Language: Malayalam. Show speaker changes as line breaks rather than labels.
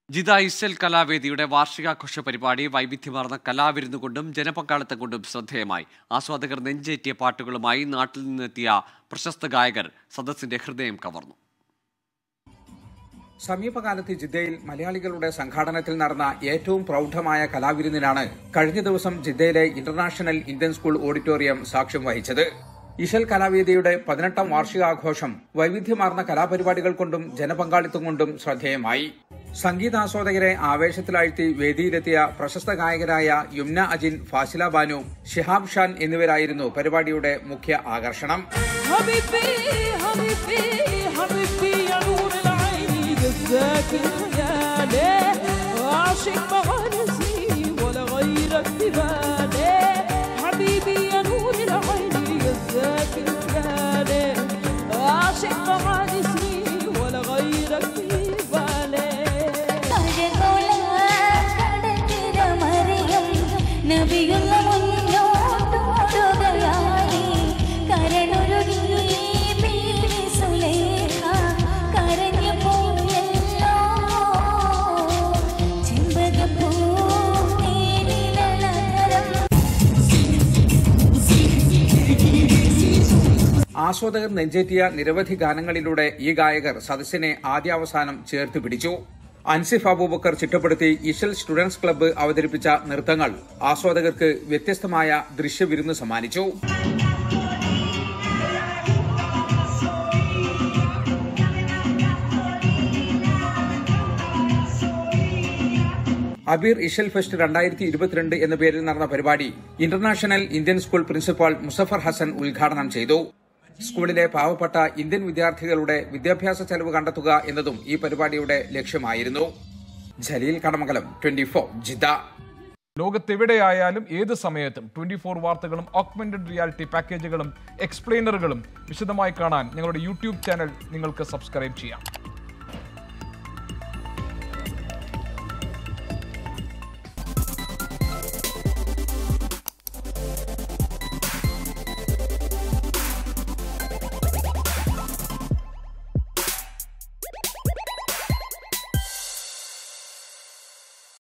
ജിത ഇസൽ കലാവേദിയുടെ വാർഷികാഘോഷ പരിപാടി വൈവിധ്യമാർന്ന കലാവിരുന്നു കൊണ്ടും ജനപങ്കാളിത്തം കൊണ്ടും ശ്രദ്ധേയമായി ആസ്വാദകർ നെഞ്ചേറ്റിയ പാട്ടുകളുമായി നാട്ടിൽ നിന്നെത്തിയ പ്രശസ്ത ഗായകർ സദസ്സിന്റെ ഹൃദയം കവർന്നു
സമീപകാലത്ത് ജിദ്ദയിൽ മലയാളികളുടെ സംഘാടനത്തിൽ നടന്ന ഏറ്റവും പ്രൗഢമായ കലാവിരുന്നിനാണ് കഴിഞ്ഞ ദിവസം ജിദ്ദയിലെ ഇന്റർനാഷണൽ ഇന്ത്യൻ സ്കൂൾ ഓഡിറ്റോറിയം സാക്ഷ്യം വഹിച്ചത് ഇശൽ കലാവേദിയുടെ പതിനെട്ടാം വാർഷികാഘോഷം വൈവിധ്യമാർന്ന കലാപരിപാടികൾ കൊണ്ടും ജനപങ്കാളിത്തം കൊണ്ടും ശ്രദ്ധേയമായി സംഗീതാസ്വാദകരെ ആവേശത്തിലാഴ്ത്തി വേദിയിലെത്തിയ പ്രശസ്ത ഗായകരായ യുംന അജിൻ ഫാസില ബാനു ഷിഹാബ് ഷാൻ എന്നിവരായിരുന്നു പരിപാടിയുടെ മുഖ്യ ആകർഷണം
حبيبي حبيبي حبيبي يا نور العين جزاك الخيالي عاشق مغانسي ولا غيرك ببالي حبيبي يا نور العين جزاك الخيالي عاشق مغانسي ولا غيرك ببالي
കടത്തിരമറിയും നബിയുള്ള മുന്നോട്ടോടുകയായി കരളൊരുകി ബീവി സുലൈഖ കരഞ്ഞു പോയല്ലോ ചെമ്പകപ്പൂ നീലിനഗരം
ആസ്വാദകർ നെഞ്ചേറ്റിയ നിരവധി ഗാനങ്ങളിലൂടെ ഈ ഗായകർ സദസ്സിനെ ആദ്യാവസാനം ചേർത്ത് പിടിച്ചു അൻസിഫ് അബൂബക്കർ ചിട്ടപ്പെടുത്തി ഇഷൽ സ്റ്റുഡൻസ് ക്ലബ്ബ് അവതരിപ്പിച്ച നൃത്തങ്ങൾ ആസ്വാദകർക്ക് വ്യത്യസ്തമായ ദൃശ്യവിരുന്ന് സമ്മാനിച്ചു അബീർ ഇഷൽ ഫെസ്റ്റ് രണ്ടായിരത്തി ഇരുപത്തിരണ്ട് എന്ന പേരിൽ നടന്ന പരിപാടി international Indian school principal Muzaffar Hasan ഉദ്ഘാടനം ചെയ്തു സ്കൂളിലെ പാവപ്പെട്ട ഇന്ത്യൻ വിദ്യാർത്ഥികളുടെ വിദ്യാഭ്യാസ ചെലവ് കണ്ടെത്തുക എന്നതും ഈ പരിപാടിയുടെ ലക്ഷ്യമായിരുന്നു Jaleel Kadamangalam twenty four Jeddah
ലോകത്തെവിടെയായാലും ഏത് സമയത്തും ട്വന്റി ഫോർ വാർത്തകളും ഓഗ്മെന്റഡ് റിയാലിറ്റി പാക്കേജുകളും എക്സ്പ്ലെയിനറുകളും വിശദമായി കാണാൻ ഞങ്ങളുടെ യൂട്യൂബ് ചാനൽ നിങ്ങൾക്ക് സബ്സ്ക്രൈബ് ചെയ്യാം